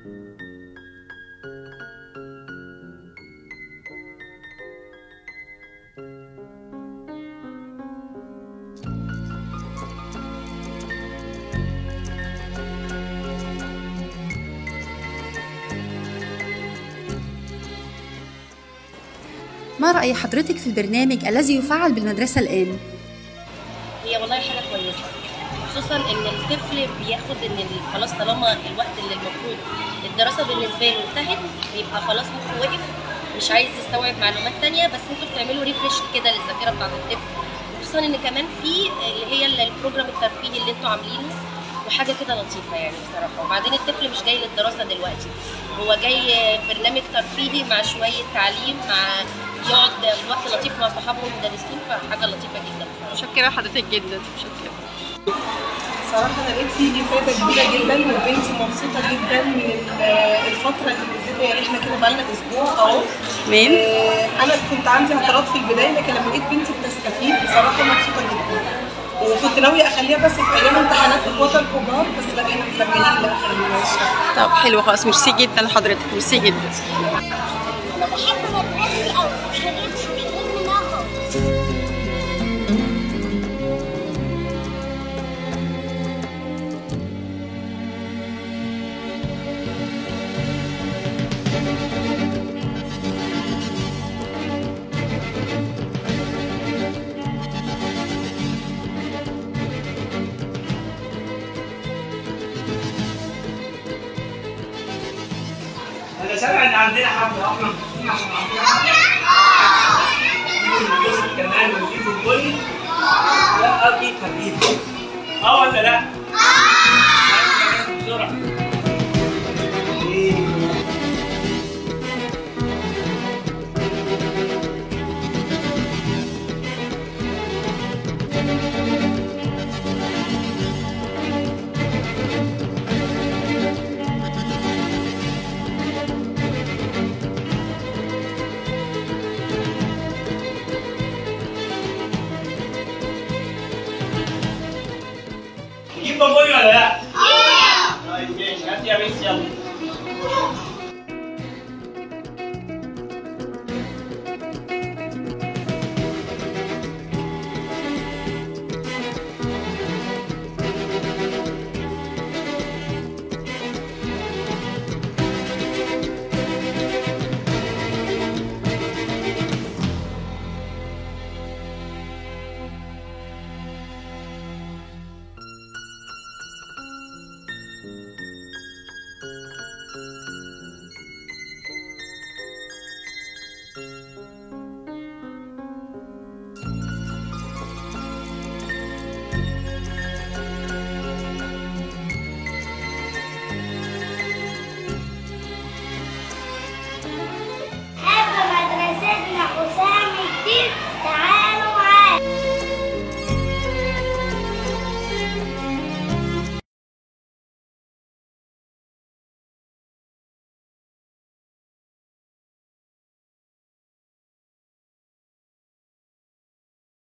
ما رأي حضرتك في البرنامج الذي يفعل بالمدرسة الآن؟ هي والله حاجه كويسه خصوصا ان الطفل بياخد ان ال- خلاص طالما الوقت اللي المفروض الدراسه بالنسبه له انتهت بيبقى خلاص مخه وقف مش عايز يستوعب معلومات تانية بس انتوا بتعملوا ريفرش كده للذاكره بتاعت الطفل خصوصا ان كمان في اللي هي ال- البروجرام الترفيهي اللي انتوا عاملينه وحاجه كده لطيفه يعني بصراحه وبعدين الطفل مش جاي للدراسه دلوقتي هو جاي برنامج ترفيهي مع شويه تعليم مع يقعد وقت لطيف مع صحابه والمدرسين فحاجه لطيفه جدا متشكرة حضرتك جدا متشكرة صراحة أنا لقيت فيه إفادة كبيرة جدا وبنتي مبسوطة جدا من ال- الفترة اللي نزلت يعني إحنا كده بقالنا أسبوع أهو تمام آه، أنا كنت عندي اعتراض في البداية لكن لما لقيت بنتي بتستفيد بصراحة مبسوطة جدا وكنت ناوية أخليها بس في أيام امتحانات إخواتها الكبار بس لا إحنا مكملين لآخر الشهر طب حلو خلاص ميرسي جدا لحضرتك ميرسي جدا انا بحب مدرستي قوي مش هنام مش هنام منها خالص انا سامع ان عندنا حفله احنا مبسوطين عشان عندنا حفله نيجي ننبسط كمان ونجيب الكل لا اكيد هجيب اه ولا لا؟ اه بسرعه إيه. نجيب بابوني ولا لا؟ طيب ماشي هات يا بنت يلا